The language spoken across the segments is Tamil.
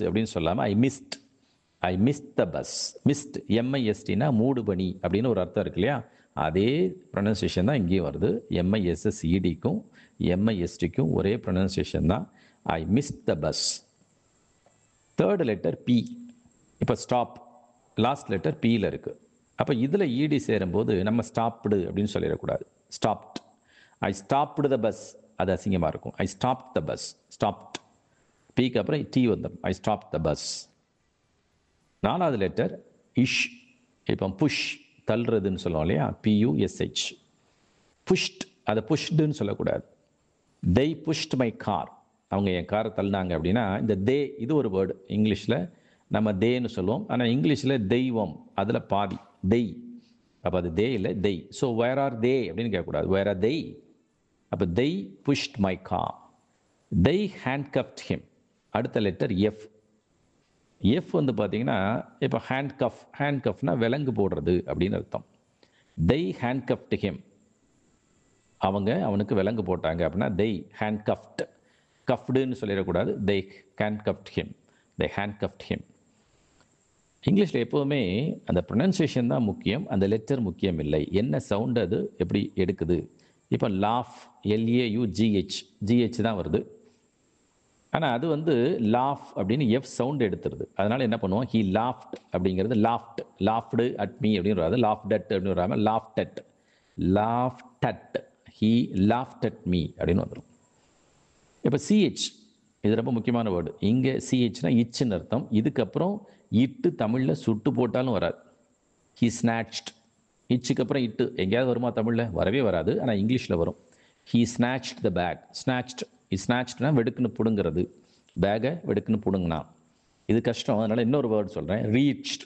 அப்படின்னு சொல்லாமல் I missed I miss the bus missed எம்ஐஎஸ்டினா மூடு பனி அப்படின்னு ஒரு அர்த்தம் இருக்கு இல்லையா அதே ப்ரொனன்சியேஷன் தான் இங்கேயும் வருது எம்ஐஎஸ்எஸ்இடிக்கும் எம்ஐஎஸ்டிக்கும் ஒரே ப்ரொனன்சியேஷன் தான் I miss the bus third letter P இப்போ ஸ்டாப் லாஸ்ட் லெட்டர் பியில் இருக்குது அப்போ இதில் இடி சேரும்போது நம்ம ஸ்டாப்டு அப்படின்னு சொல்லிடக்கூடாது stopped I stopped the bus அது அசிங்கமாக இருக்கும் I stop the bus stopped பிக்கு அப்புறம் டி வந்துடும் ஐ ஸ்டாப் த பஸ் நாலாவது லெட்டர் இஷ் இப்போ புஷ் தள்ளுறதுன்னு சொல்லுவோம் இல்லையா பியூஎஸ்ஹெச் புஷ்ட் அதை புஷ்டுன்னு சொல்லக்கூடாது they pushed மை கார் அவங்க என் காரை தள்ளினாங்க அப்படின்னா இந்த தே இது ஒரு வேர்டு இங்கிலீஷில் நம்ம தேன்னு சொல்லுவோம் ஆனால் இங்கிலீஷில் தெய்வம் அதில் பாதி தெய் அப்போ அது தே இல்லை தெய் ஸோ வேர் ஆர் தே அப்படின்னு கேட்கக்கூடாது வேர் ஆர் தெய் அப்போ they pushed my car they hand cuffed him அடுத்த லெட்டர் எஃப் எஃப் வந்து பார்த்தீங்கன்னா இப்போ ஹேண்ட் கஃப் ஹேண்ட் கஃப்னா விலங்கு போடுறது அப்படின்னு அர்த்தம் தெய் ஹேண்ட் கப்ட் ஹிம் அவங்க அவனுக்கு விலங்கு போட்டாங்க அப்படின்னா தெய் ஹேண்ட் கஃப்ட் கஃப்டுன்னு சொல்லிடக்கூடாது they hand cuffed him they hand cuffed him இங்கிலீஷில் எப்போவுமே அந்த ப்ரொனன்சியேஷன் தான் முக்கியம் அந்த லெட்டர் முக்கியம் இல்லை என்ன சவுண்ட் அது எப்படி எடுக்குது இப்போ லாஃப் எல்ஏயு ஜிஹெச் ஜிஹெச் தான் வருது ஆனால் அது வந்து லாஃப் அப்படின்னு எஃப் சவுண்ட் எடுத்துருது அதனால என்ன பண்ணுவோம் ஹி லாஃப்ட் அப்படிங்கிறது லாஃப்ட் லாஃப்டு அட் மீ அப்படின்னு வராது லாஃப்டட் அப்படின்னு வராமல் lofted lofted he loft at me அப்படின்னு வந்துடும் இப்போ சிஹெச் இது ரொம்ப முக்கியமான வேர்டு இங்கே சிஹெச்னா இச்சுன்னு அர்த்தம் இதுக்கப்புறம் இட்டு தமிழில் சுட்டு போட்டாலும் வராது ஹி ஸ்நாச்ட் இச்சுக்கு அப்புறம் இட்டு எங்கேயாவது வருமா தமிழில் வரவே வராது ஆனால் இங்கிலீஷில் வரும் he snatched the bag snatched he ஸ்நாச்ட்னா வெடுக்குன்னு பிடுங்கிறது பேகை வெடுக்குன்னு பிடுங்கினா இது கஷ்டம் அதனால் இன்னொரு வேர்டு சொல்கிறேன் reached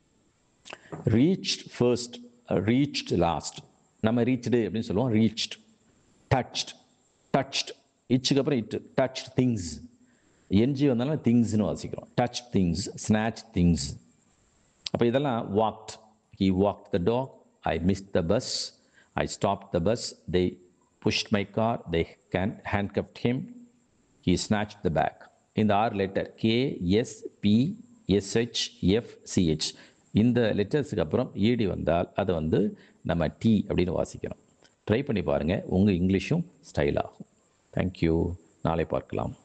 reached first reached last நம்ம ரீச்டு அப்படின்னு சொல்லுவோம் ரீச்ட் டச்ட் டச்ட் இச்சுக்கு அப்புறம் இட்டு டச் திங்ஸ் என்ஜி வந்தாலும் திங்ஸ்னு வாசிக்கிறோம் டச் திங்ஸ் ஸ்நாச் திங்ஸ் அப்போ இதெல்லாம் walked he walk the dog I miss the bus I stop the bus they pushed my car they can hand cuffed him he snatch the bag இந்த ஆறு letter K S P S H F C H இந்த லெட்டர்ஸுக்கு அப்புறம் ஈடி வந்தால் அதை வந்து நம்ம டி அப்படின்னு வாசிக்கிறோம் ட்ரை பண்ணி பாருங்கள் உங்கள் இங்கிலீஷும் ஸ்டைல் ஆகும் தேங்க்யூ நாளை பார்க்கலாம்